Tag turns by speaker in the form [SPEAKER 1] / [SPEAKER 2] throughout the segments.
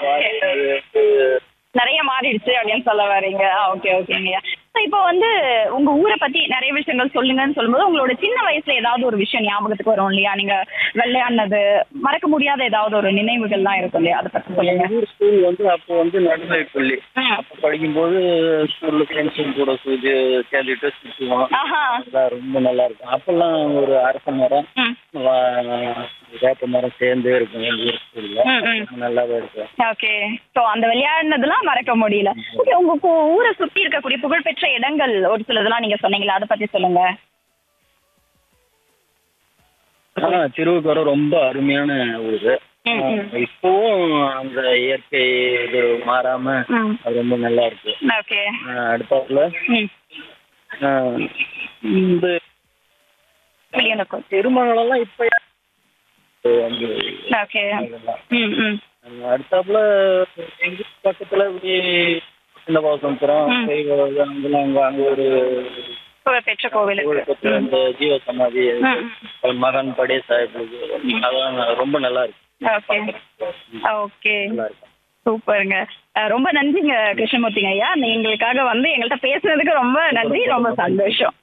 [SPEAKER 1] நிறைய மாறிடுச்சு அப்படின்னு சொல்ல வரீங்க ஓகே ஓகேங்கய்யா ஸோ இப்போ வந்து உங்க ஊரை பத்தி நிறைய விஷயங்கள் சொல்லுங்கன்னு சொல்லும்போது உங்களோட சின்ன வயசுல ஏதாவது ஒரு விஷயம் ஞாபகத்துக்கு வரும் இல்லையா நீங்க விளையாடினது மறக்க முடியாத ஏதாவது ஒரு நினைவுகள்லாம் இருக்கும் இல்லையா அதை பத்தி சொல்லுங்க
[SPEAKER 2] எங்க ஊர் ஸ்கூல் வந்து அப்போ வந்து நடுநிலைப் பள்ளி
[SPEAKER 1] ம்.
[SPEAKER 2] அப்போ படிக்கும்போது ஸ்கூல்ல ஃப்ரெண்ட்ஸுங்க கூட சுற்றி சேர்ந்துட்டு சுற்றுவோம்
[SPEAKER 1] ஆஹா
[SPEAKER 2] அதெல்லாம் ரொம்ப நல்லா இருக்கும் அப்பெல்லாம் ஒரு அரச மரம்
[SPEAKER 1] ம்
[SPEAKER 2] வா- வேப்ப மரம் சேர்ந்தே இருக்கும் எங்க ஊர் ஸ்கூல்ல
[SPEAKER 1] ம், ம்.
[SPEAKER 2] ரொம்ப நல்லாவே இருக்கும்
[SPEAKER 1] ஓகே ஸோ அந்த விளையாடினதெல்லாம் மறக்க முடியல ஓகே உங்க கு- ஊரை சுத்தி இருக்கக்கூடிய புகழ்பெற்ற இடங்கள் ஒரு சிலதெல்லாம் நீங்க சொன்னீங்களா அதை பத்தி சொல்லுங்க
[SPEAKER 2] ஆனா திருவுக்கரம் ரொம்ப அருமையான ஊரு
[SPEAKER 1] ம், ம்.
[SPEAKER 2] இப்போவும் அந்த இயற்கை இது மாறாம
[SPEAKER 1] ம்
[SPEAKER 2] அது ரொம்ப நல்லா இருக்கு
[SPEAKER 1] ஓகே
[SPEAKER 2] ஆஹ் அடுத்தாப்புல
[SPEAKER 1] ம்
[SPEAKER 2] ஆஹ் இந்த
[SPEAKER 1] விளியனுக்கும்
[SPEAKER 2] திருமணம்லாம் இப்ப வந்து
[SPEAKER 1] ஓகே
[SPEAKER 2] அதெல்லாம்.
[SPEAKER 1] ம் ம்
[SPEAKER 2] ஆஹ் அடுத்தாப்புல எங்க பக்கத்துல இப்படி சின்ன பாசம்புரம்
[SPEAKER 1] ம்.
[SPEAKER 2] அங்கெல்லாம் அங்க அங்க ஒரு
[SPEAKER 1] புகழ்பெற்ற கோவிலுக்கு
[SPEAKER 2] பக்கத்துல இந்த ஜீவ சமாதி
[SPEAKER 1] ம், ம்.
[SPEAKER 2] மகன் படே சாஹிப் அதெல்லாம் ரொம்ப நல்லா இருக்கு
[SPEAKER 1] ஓகே ஓகே
[SPEAKER 2] நல்லா இருக்கும்
[SPEAKER 1] சூப்பருங்க அஹ் ரொம்ப நன்றிங்க கிருஷ்ணமூர்த்திங்க ஐயா நீ எங்களுக்காக வந்து எங்கள்கிட்ட பேசுனதுக்கு ரொம்ப நன்றி ரொம்ப சந்தோஷம்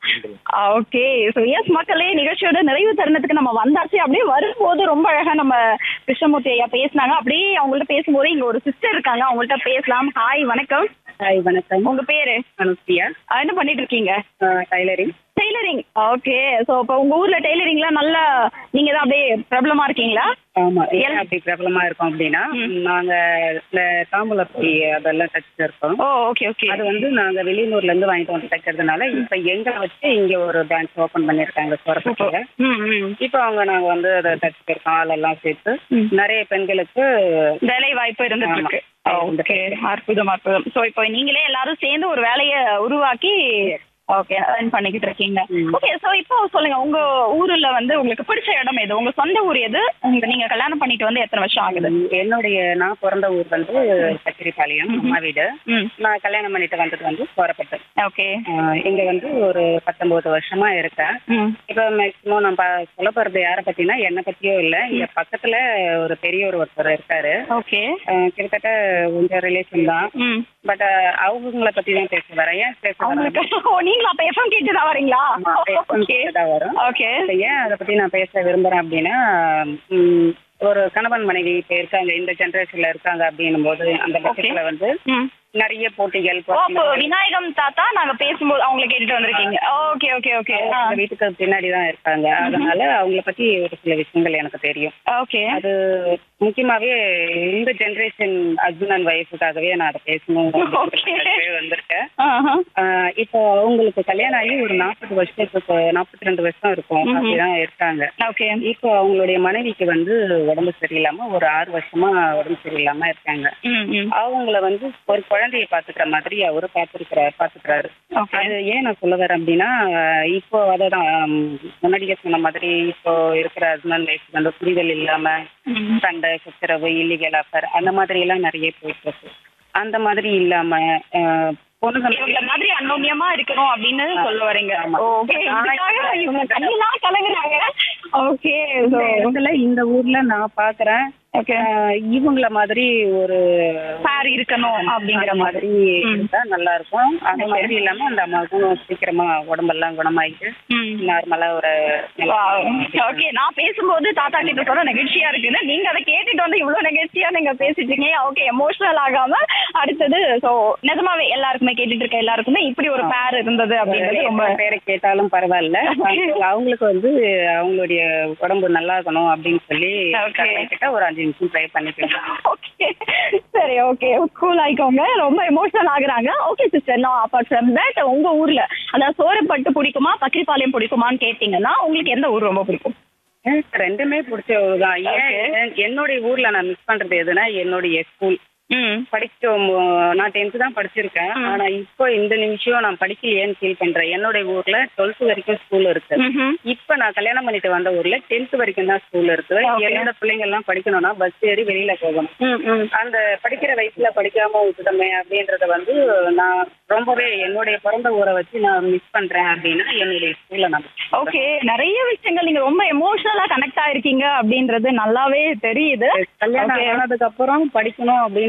[SPEAKER 1] ஓகே ஸோ எஸ் மக்களே நிகழ்ச்சியோட நிறைவு தருணத்துக்கு நம்ம வந்தாச்சு அப்படியே வரும்போது ரொம்ப அழகா நம்ம கிருஷ்ணமூர்த்தி ஐயா பேசினாங்க அப்படியே அவங்கள்ட்ட பேசும்போது இங்க ஒரு சிஸ்டர் இருக்காங்க அவங்கள்ட்ட பேசலாம் ஹாய் வணக்கம்
[SPEAKER 3] ஹாய் வணக்கம்
[SPEAKER 1] உங்க பேரு
[SPEAKER 3] அனுப்பியா
[SPEAKER 1] அஹ் என்ன பண்ணிட்டு இருக்கீங்க
[SPEAKER 3] டைலரிங்
[SPEAKER 1] டெய்லரிங் ஓகே ஸோ இப்போ உங்க ஊர்ல டெய்லரிங்லாம் நல்லா நீங்க தான் அப்படியே பிரபலமா இருக்கீங்களா
[SPEAKER 3] ஆமா ஏன்
[SPEAKER 1] எல்-
[SPEAKER 3] அப்படி பிரபலமா இருக்கோம் அப்படின்னா
[SPEAKER 1] ம்.
[SPEAKER 3] நாங்க இந்த தாம்பூலப்பி அதெல்லாம் தச்சுட்டு இருக்கோம்
[SPEAKER 1] ஓ ஓகே ஓகே
[SPEAKER 3] அது வந்து நாங்க வெளியூர்ல இருந்து வாங்கிட்டு வந்து தைக்கிறதுனால இப்ப எங்களை வச்சு இங்க ஒரு பிரான்ச் ஓபன் பண்ணிருக்காங்க சோரப்பட்டியில
[SPEAKER 1] ம் ம்
[SPEAKER 3] இப்ப அவங்க நாங்க வந்து அதை தச்சுட்டு இருக்கோம் ஆளெல்லாம் சேர்த்து
[SPEAKER 1] ம்.
[SPEAKER 3] நிறைய பெண்களுக்கு
[SPEAKER 1] வேலை வாய்ப்பு இருந்துட்டு
[SPEAKER 3] ஆமா.
[SPEAKER 1] இருக்கு ஓகே அற்புதம் அற்புதம் ஸோ இப்போ நீங்களே எல்லாரும் சேர்ந்து ஒரு வேலையை உருவாக்கி ஓகே earn பண்ணிக்கிட்டு இருக்கீங்க
[SPEAKER 3] ம்.
[SPEAKER 1] ஓகே ஸோ இப்போ சொல்லுங்க உங்க ஊர்ல வந்து உங்களுக்கு பிடிச்ச இடம் எது உங்க சொந்த ஊர் எது உங்க நீங்க கல்யாணம் பண்ணிட்டு வந்து எத்தனை வருஷம் ஆகுது
[SPEAKER 3] என்னுடைய நான் பிறந்த ஊர் வந்து சக்கிரிப்பாளையம் அம்மா வீடு
[SPEAKER 1] ம்
[SPEAKER 3] நான் கல்யாணம் பண்ணிட்டு வந்தது வந்து சோரப்பட்டு
[SPEAKER 1] ஓகே
[SPEAKER 3] இங்க வந்து ஒரு பத்தொன்பது வருஷமா இருக்கேன்
[SPEAKER 1] ம்
[SPEAKER 3] இப்போ மேக்ஸிமம் நம்ம சொல்ல போறது யாரை பத்தினா என்னை பத்தியோ இல்ல இங்க பக்கத்துல ஒரு பெரியவர் ஒருத்தர் இருக்காரு
[SPEAKER 1] ஓகே
[SPEAKER 3] அஹ் கிட்டத்தட்ட உங்க ரிலேஷன் தான்
[SPEAKER 1] ம்
[SPEAKER 3] பட் அவங்கள பத்தி தான் பேச வரேன் ஏன் பேச வரேன்
[SPEAKER 1] அவங்களுக்கு ஓ நீங்களும் அப்ப எஃப்எம் கேட்டு தான் வரீங்களா ஓகே
[SPEAKER 3] தான் வரும்
[SPEAKER 1] ஓகே
[SPEAKER 3] இப்ப ஏன் அதை பத்தி நான் பேச விரும்புறேன் அப்படின்னா ம், ஒரு கணவன் மனைவி இப்ப இருக்காங்க இந்த ஜெனரேஷன்ல இருக்காங்க அப்படின்னும் போது அந்த பட்சத்துல வந்து
[SPEAKER 1] ம்
[SPEAKER 3] நிறைய போட்டிகள்
[SPEAKER 1] ஓ அப்போ விநாயகம் தாத்தா நாங்க பேசும்போது அவங்கள கேட்டுட்டு வந்திருக்கீங்க ஓகே ஓகே ஓகே
[SPEAKER 3] அவங்க வீட்டுக்கு பின்னாடி தான் இருக்காங்க அதனால அவங்கள பத்தி ஒரு சில விஷயங்கள் எனக்கு தெரியும்
[SPEAKER 1] ஓகே
[SPEAKER 3] அது முக்கியமாவே இந்த ஜெனரேஷன் ஹஸ்பண்ட் அண்ட் ஒய்ஃபுக்காகவே நான் அதை பேசணும்
[SPEAKER 1] Okay.
[SPEAKER 3] அப்படின்றதுக்காகவே வந்திருக்கேன்
[SPEAKER 1] ஆஹா.
[SPEAKER 3] ஆஹ் இப்போ அவங்களுக்கு கல்யாணம் ஆகி ஒரு நாற்பது வருஷத்துக்கு நாற்பத்தி ரெண்டு வருஷம் இருக்கும்
[SPEAKER 1] ம்ஹும்.
[SPEAKER 3] அப்படிதான் இருக்காங்க
[SPEAKER 1] ஓகே
[SPEAKER 3] இப்போ அவங்களுடைய மனைவிக்கு வந்து உடம்பு சரியில்லாம ஒரு ஆறு வருஷமா உடம்பு சரியில்லாம இருக்காங்க
[SPEAKER 1] ம் ம்
[SPEAKER 3] அவங்கள வந்து ஒரு குழந்தைய பாத்துக்கிற மாதிரி அவரு பாத்துருக்கிறாரு பாத்துக்கிறாரு
[SPEAKER 1] ஓகே
[SPEAKER 3] அது ஏன் நான் சொல்ல வரேன் அப்படின்னா இப்போ அதான் முன்னாடியே சொன்ன மாதிரி இப்போ இருக்கிற ஹஸ்பண்ட் ஒய்ஃப் வந்து புரிதல் இல்லாம
[SPEAKER 1] ம்
[SPEAKER 3] சண்டை சச்சரவு இல்லீகல் அஃபர் அந்த மாதிரி எல்லாம் நிறைய போயிட்டு இருக்கு அந்த மாதிரி இல்லாம அஹ், பொண்ணுங்க
[SPEAKER 1] இவங்கள மாதிரி அன்னோன்யமா இருக்கணும் அப்படின்னு சொல்ல வரீங்க
[SPEAKER 3] ஆமா.
[SPEAKER 1] ஓகே இதுக்காக இவங்க கண்ணெல்லாம் கலங்குறாங்க ஓகே
[SPEAKER 3] இந்த இடத்துல இந்த ஊர்ல நான் பாக்குறேன்
[SPEAKER 1] ஓகே
[SPEAKER 3] அஹ், இவங்கள மாதிரி ஒரு
[SPEAKER 1] சார் இருக்கணும் அப்படிங்கிற
[SPEAKER 3] அந்த
[SPEAKER 1] மாதிரி
[SPEAKER 3] மாதிரி
[SPEAKER 1] ம்.
[SPEAKER 3] இருந்தா நல்லா இருக்கும் அந்த மாதிரி இல்லாம அந்த அம்மாவுக்கும் சீக்கிரமா உடம்பெல்லாம் குணமாயிட்டு
[SPEAKER 1] ம்
[SPEAKER 3] நார்மலா ஒரு
[SPEAKER 1] ஓகே நான் பேசும்போது தாத்தா கிட்ட சொல்ல நெகிழ்ச்சியா இருக்குது நீங்க அதை கேட்டுட்டு வந்து இவ்வளவு நெகிழ்ச்சியா நீங்க பேசிட்டீங்க ஓகே எமோஷனல் ஆகாம அடுத்தது சோ நிஜமாவே எல்லாருக்குமே கேட்டுட்டு இருக்க எல்லாருக்குமே இப்படி ஒரு பேர் இருந்தது அப்படின்றது ரொம்ப
[SPEAKER 3] எத்தனை பேரை கேட்டாலும் பரவாயில்ல அவங்களுக்கு வந்து அவங்களுடைய உடம்பு நல்லா இருக்கணும் அப்படின்னு சொல்லி
[SPEAKER 1] Okay.
[SPEAKER 3] கிட்ட ஒரு அஞ்சு நிமிஷம் ட்ரை பண்ணிக்கலாம்
[SPEAKER 1] ஓகே சரி ஓகே கூல் ஆயிக்கோங்க ரொம்ப எமோஷனல் ஆகுறாங்க ஓகே சிஸ்டர் நான் அப்பார்ட் ஃப்ரம் தட் உங்க ஊர்ல அதாவது சோரப்பட்டு பிடிக்குமா பக்கிரிப்பாளையம் பிடிக்குமான்னு கேட்டீங்கன்னா உங்களுக்கு எந்த ஊர் ரொம்ப பிடிக்கும்
[SPEAKER 3] எனக்கு ரெண்டுமே பிடிச்ச ஊர் தான் ஏன் என்னுடைய ஊர்ல நான் மிஸ் பண்றது எதுனா என்னுடைய ஸ்கூல்
[SPEAKER 1] ம்
[SPEAKER 3] படிச்சோம் நான் டென்த் தான் படிச்சிருக்கேன்
[SPEAKER 1] ம்.
[SPEAKER 3] ஆனா இப்போ இந்த நிமிஷம் நான் படிக்கலையேன்னு ஃபீல் பண்றேன் என்னுடைய ஊர்ல டுவெல்த் வரைக்கும் ஸ்கூல் இருக்கு
[SPEAKER 1] ம்ஹும்.
[SPEAKER 3] இப்ப நான் கல்யாணம் பண்ணிட்டு வந்த ஊர்ல டென்த் வரைக்கும் தான் ஸ்கூல் இருக்கு
[SPEAKER 1] Okay.
[SPEAKER 3] என்னோட பிள்ளைங்க எல்லாம் படிக்கணும்னா பஸ் ஏறி வெளியில போகணும்
[SPEAKER 1] ம் ம்
[SPEAKER 3] அந்த படிக்கிற வயசுல படிக்காம விட்டுட்டோமே அப்படின்றத வந்து நான் ரொம்பவே என்னுடைய பிறந்த ஊரை வச்சு நான் மிஸ் பண்றேன் அப்படின்னா என்னுடைய ஸ்கூல்ல நான் miss பண்றேன்.
[SPEAKER 1] ஓகே நிறைய விஷயங்கள் நீங்க ரொம்ப எமோஷனலா கனெக்ட் ஆயிருக்கீங்க அப்படின்றது நல்லாவே தெரியுது
[SPEAKER 3] கல்யாணம்
[SPEAKER 1] Okay.
[SPEAKER 3] ஆனதுக்கு அப்புறம் படிக்கணும் அப்படின்னு